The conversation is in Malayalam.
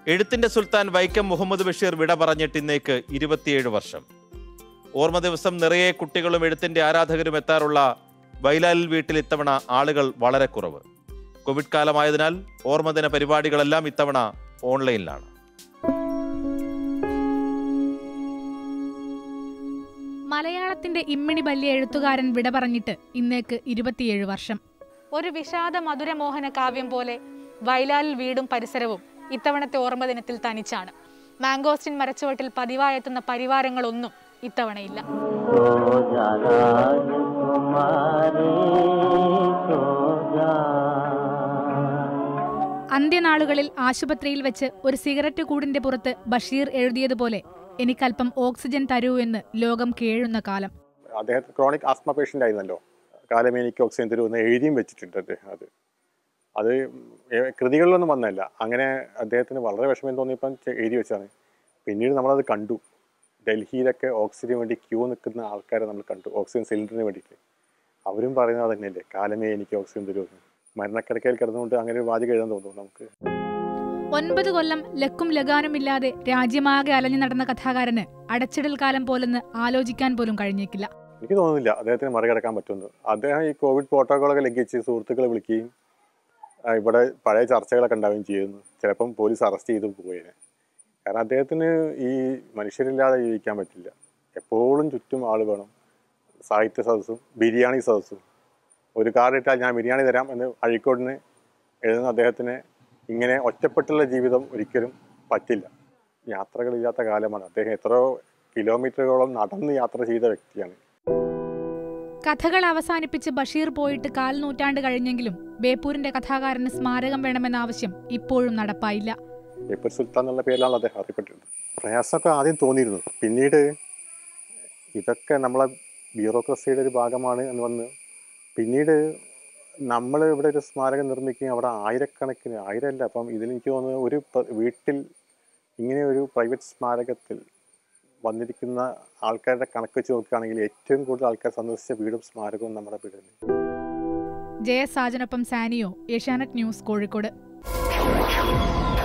എഴുത്തിന്റെ സുൽത്താൻ വൈക്കം മുഹമ്മദ് ബഷീർ വിട പറഞ്ഞിട്ട് ഇന്നേക്ക് ഇരുപത്തിയേഴ് വർഷം ഓർമ്മ ദിവസം നിറയെ കുട്ടികളും എഴുത്തിന്റെ ആരാധകരും എത്താറുള്ള വൈലാലിൽ വീട്ടിൽ ഇത്തവണ ആളുകൾ വളരെ കുറവ് കോവിഡ് കാലമായതിനാൽ ഓർമ്മദിന പരിപാടികളെല്ലാം ഇത്തവണ ഓൺലൈനിലാണ് മലയാളത്തിന്റെ ഇമ്മിണി ബല്യ എഴുത്തുകാരൻ വിട പറഞ്ഞിട്ട് ഇന്നേക്ക് ഇരുപത്തിയേഴ് വർഷം ഒരു വിഷാദ മധുരമോഹന കാവ്യം പോലെ വയലാലിൽ വീടും പരിസരവും ഇത്തവണത്തെ ഓർമ്മ ദിനത്തിൽ തനിച്ചാണ് മാംഗോസ്റ്റിൻ മരച്ചുവട്ടിൽ പതിവായെത്തുന്ന പരിവാരങ്ങളൊന്നും ഇത്തവണയില്ല सो जा राजकुमारी सो जा അന്ത്യനാളുകളിൽ ആശുപത്രിയിൽ വെച്ച് ഒരു സിഗരറ്റ് കൂടിന്റെ പുറത്ത് ബഷീർ എഴുതിയതുപോലെ എനിക്കല്പം ഓക്സിജൻ തരൂ എന്ന് ലോകം കേഴുന്ന കാലം അദ്ദേഹം ക്രോണിക് ആസ്മ പേഷ്യൻ്റ് ആയിരുന്നല്ലോ കാലമേനിക്ക് ഓക്സിജൻ തരുമെന്ന് എഴുതിയും വെച്ചിട്ടുണ്ട് അദ്ദേഹം അത് അത് ഏ- കൃതികളിലൊന്നും വന്നതല്ല അങ്ങനെ അദ്ദേഹത്തിന് വളരെ വിഷമം തോന്നിയപ്പം ചെ- എഴുതി വെച്ചാണ് പിന്നീട് നമ്മളത് കണ്ടു ഡൽഹിയിലൊക്കെ ഓക്സിജന് വേണ്ടി ക്യൂ നിൽക്കുന്ന ആൾക്കാരെ നമ്മൾ കണ്ടു ഓക്സിജൻ സിലിണ്ടറിന് വേണ്ടിയിട്ട് അവരും പറയുന്നത് അത് തന്നെയല്ലേ കാലമേ എനിക്ക് ഓക്സിജൻ തരുമെന്ന് മരണക്കിടക്കയിൽ കിടന്നുകൊണ്ട് അങ്ങനെ ഒരു വാചകം എഴുതാൻ തോന്നുന്നു നമുക്ക് ഒൻപത് കൊല്ലം ലക്കും ലഗാനുമില്ലാതെ രാജ്യമാകെ അലഞ്ഞു നടന്ന കഥാകാരന് അടച്ചിടൽ കാലം പോലെന്ന് ആലോചിക്കാൻ പോലും കഴിഞ്ഞേക്കില്ല എനിക്ക് തോന്നുന്നില്ല അദ്ദേഹത്തിന് മറികടക്കാൻ പറ്റുമെന്ന് അദ്ദേഹം ഈ കോവിഡ് പ്രോട്ടോകോളൊക്കെ ലംഘിച്ച് സുഹൃത്തുക്കളെ വിളിക്കുകയും ആ, ഇവിടെ പഴയ ചർച്ചകളൊക്കെ ഉണ്ടാവുകയും ചെയ്യുന്നു ചിലപ്പം പോലീസ് അറസ്റ്റ് ചെയ്ത് പോയേനെ കാരണം അദ്ദേഹത്തിന് ഈ മനുഷ്യരില്ലാതെ ജീവിക്കാൻ പറ്റില്ല എപ്പോഴും ചുറ്റും ആൾ വേണം സാഹിത്യ സദസ്സും ബിരിയാണി സദസ്സും ഒരു കാർ ഇട്ടാൽ ഞാൻ ബിരിയാണി തരാം എന്ന് അഴീക്കോടിന് എഴുതുന്ന അദ്ദേഹത്തിന് ഇങ്ങനെ ഒറ്റപ്പെട്ടുള്ള ജീവിതം ഒരിക്കലും പറ്റില്ല യാത്രകളില്ലാത്ത കാലമാണ് അദ്ദേഹം എത്രയോ കിലോമീറ്ററുകളോളം നടന്ന് യാത്ര ചെയ്ത വ്യക്തിയാണ് കഥകൾ അവസാനിപ്പിച്ച് ബഷീർ പോയിട്ട് കാൽ നൂറ്റാണ്ട് കഴിഞ്ഞെങ്കിലും ബേപ്പൂരിന്റെ കഥാകാരന് സ്മാരകം വേണമെന്ന ആവശ്യം ഇപ്പോഴും നടപ്പായില്ല ബേപ്പൂർ സുൽത്താൻ എന്നുള്ള പേരിലാണ് അദ്ദേഹം അറിയപ്പെട്ടിരുന്നത് പ്രയാസമൊക്കെ ആദ്യം തോന്നിയിരുന്നു പിന്നീട് ഇതൊക്കെ നമ്മളെ ബ്യൂറോക്രസിയുടെ ഒരു ഭാഗമാണ് എന്ന് വന്ന് പിന്നീട് നമ്മൾ ഇവിടെ ഒരു സ്മാരകം നിർമ്മിക്കുകയും അവിടെ ആയിരക്കണക്കിന് ആയിരമല്ല അപ്പം ഇതിൽ എനിക്ക് തോന്നുന്നത് ഒരു പ- വീട്ടിൽ ഇങ്ങനെ ഒരു പ്രൈവറ്റ് സ്മാരകത്തിൽ വന്നിരിക്കുന്ന ആൾക്കാരുടെ കണക്ക് വെച്ച് നോക്കുകയാണെങ്കിൽ ഏറ്റവും കൂടുതൽ ആൾക്കാർ സന്ദർശിച്ച വീടും സ്മാരകവും നമ്മുടെ വീട് തന്നെ ജയ സാജനൊപ്പം സാനിയോ ഏഷ്യാനെറ്റ് ന്യൂസ് കോഴിക്കോട്